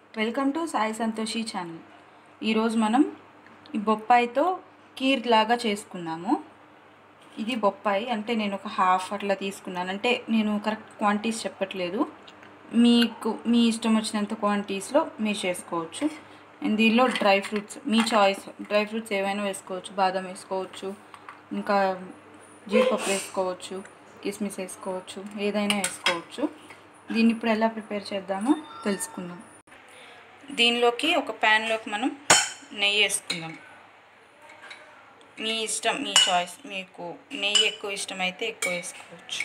welcome to Sai Santoshi channel ఈరోజు మనం ఈ బొప్పాయితో కీర్ లాగా చేసుకున్నాము ఇది బొప్పాయి అంటే నేను ఒక హాఫ్ అట్లా తీసుకున్నాను అంటే నేను కరెక్ట్ క్వాంటిటీస్ చెప్పట్లేదు మీకు మీ ఇష్టం వచ్చినంత క్వాంటిటీస్లో మీరు చేసుకోవచ్చు అండ్ దీనిలో డ్రై ఫ్రూట్స్ మీ చాయిస్ డ్రై ఫ్రూట్స్ ఏవైనా వేసుకోవచ్చు బాదం వేసుకోవచ్చు ఇంకా జీడిపప్పు వేసుకోవచ్చు కిస్మిస్ వేసుకోవచ్చు ఏదైనా వేసుకోవచ్చు దీన్ని ఇప్పుడు ఎలా ప్రిపేర్ చేద్దామో తెలుసుకుందాం దీనిలోకి ఒక ప్యాన్లోకి మనం నెయ్యి వేసుకుందాం మీ ఇష్టం మీ చాయిస్ మీకు నెయ్యి ఎక్కువ ఇష్టమైతే ఎక్కువ వేసుకోవచ్చు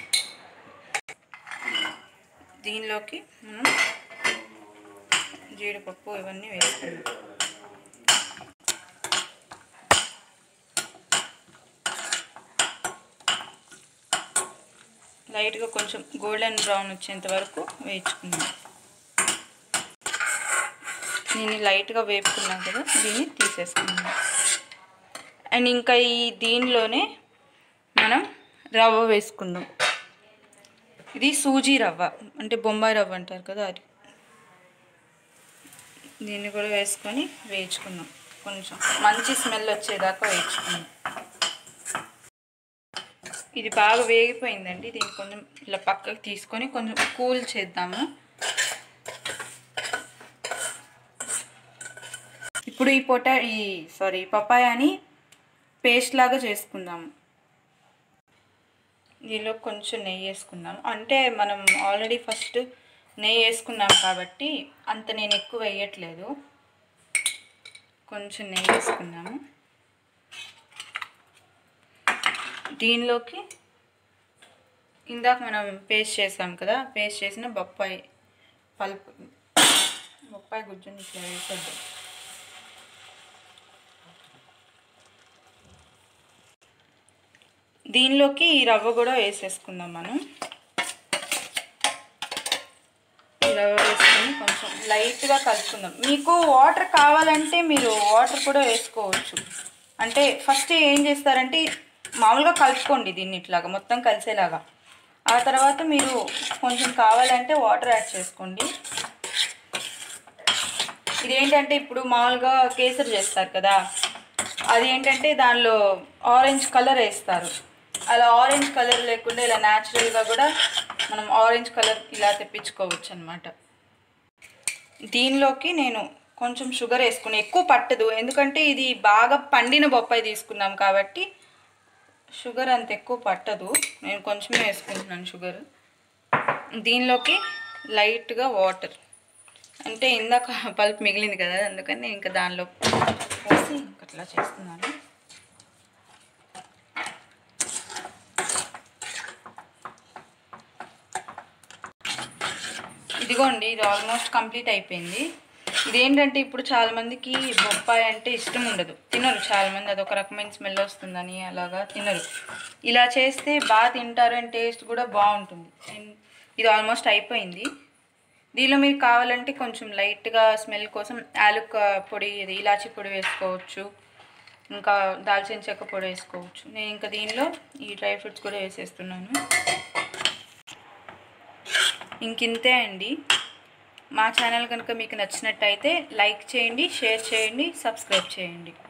దీనిలోకి మనం జీడిపప్పు ఇవన్నీ వేసుకుందాం లైట్గా కొంచెం గోల్డెన్ బ్రౌన్ వచ్చేంత వరకు వేయించుకుందాం దీన్ని లైట్గా వేపుకున్నాం కదా దీన్ని తీసేసుకుందాం అండ్ ఇంకా ఈ దీనిలోనే మనం రవ్వ వేసుకుందాం ఇది సూజీ రవ్వ అంటే బొంబాయి రవ్వ అంటారు కదా అది దీన్ని కూడా వేసుకొని వేయించుకుందాం కొంచెం మంచి స్మెల్ వచ్చేదాకా వేయించుకుందాం ఇది బాగా వేగిపోయిందండి దీన్ని కొంచెం ఇలా పక్కకు తీసుకొని కొంచెం కూల్ చేద్దాము ఇప్పుడు ఈ పొటా ఈ సారీ పపాయాని పేస్ట్ లాగా చేసుకుందాము దీనిలో కొంచెం నెయ్యి వేసుకుందాం అంటే మనం ఆల్రెడీ ఫస్ట్ నెయ్యి వేసుకున్నాం కాబట్టి అంత నేను ఎక్కువ వేయట్లేదు కొంచెం నెయ్యి వేసుకున్నాము దీనిలోకి ఇందాక మనం పేస్ట్ చేసాం కదా పేస్ట్ చేసిన బొప్పాయి పల్పు బొప్పాయి గుజ్జుని ఇట్లా వేసేద్దాం దీనిలోకి ఈ రవ్వ కూడా వేసేసుకుందాం మనం ఈ రవ్వ వేసుకొని కొంచెం లైట్గా కలుపుకుందాం మీకు వాటర్ కావాలంటే మీరు వాటర్ కూడా వేసుకోవచ్చు అంటే ఫస్ట్ ఏం చేస్తారంటే మామూలుగా కలుపుకోండి దీన్ని ఇట్లాగా మొత్తం కలిసేలాగా ఆ తర్వాత మీరు కొంచెం కావాలంటే వాటర్ యాడ్ చేసుకోండి ఇదేంటంటే ఇప్పుడు మామూలుగా కేసరి చేస్తారు కదా అది ఏంటంటే దానిలో ఆరెంజ్ కలర్ వేస్తారు అలా ఆరెంజ్ కలర్ లేకుండా ఇలా న్యాచురల్గా కూడా మనం ఆరెంజ్ కలర్ ఇలా తెప్పించుకోవచ్చు అనమాట దీనిలోకి నేను కొంచెం షుగర్ వేసుకుని ఎక్కువ పట్టదు ఎందుకంటే ఇది బాగా పండిన బొప్పాయి తీసుకున్నాం కాబట్టి షుగర్ అంత ఎక్కువ పట్టదు నేను కొంచెమే వేసుకుంటున్నాను షుగర్ దీనిలోకి లైట్గా వాటర్ అంటే ఇందాక పల్ప్ మిగిలింది కదా అందుకని ఇంకా దానిలో పోసి అట్లా చేస్తున్నాను ఇదిగోండి ఇది ఆల్మోస్ట్ కంప్లీట్ అయిపోయింది ఇదేంటంటే ఇప్పుడు చాలా మందికి బొప్పాయి అంటే ఇష్టం ఉండదు తినరు చాలా మంది అదొక రకమైన స్మెల్ వస్తుందని అలాగా తినరు ఇలా చేస్తే బాగా తింటారు అండ్ టేస్ట్ కూడా బాగుంటుంది అండ్ ఇది ఆల్మోస్ట్ అయిపోయింది దీనిలో మీకు కావాలంటే కొంచెం లైట్గా స్మెల్ కోసం యాలుక్క పొడి ఇది ఇలాచి పొడి వేసుకోవచ్చు ఇంకా దాల్చిన చెక్క పొడి వేసుకోవచ్చు నేను ఇంకా దీనిలో ఈ డ్రై ఫ్రూట్స్ కూడా వేసేస్తున్నాను ఇంకింతే అండి మా ఛానల్ కనుక మీకు నచ్చినట్టయితే లైక్ చేయండి షేర్ చేయండి సబ్స్క్రైబ్ చేయండి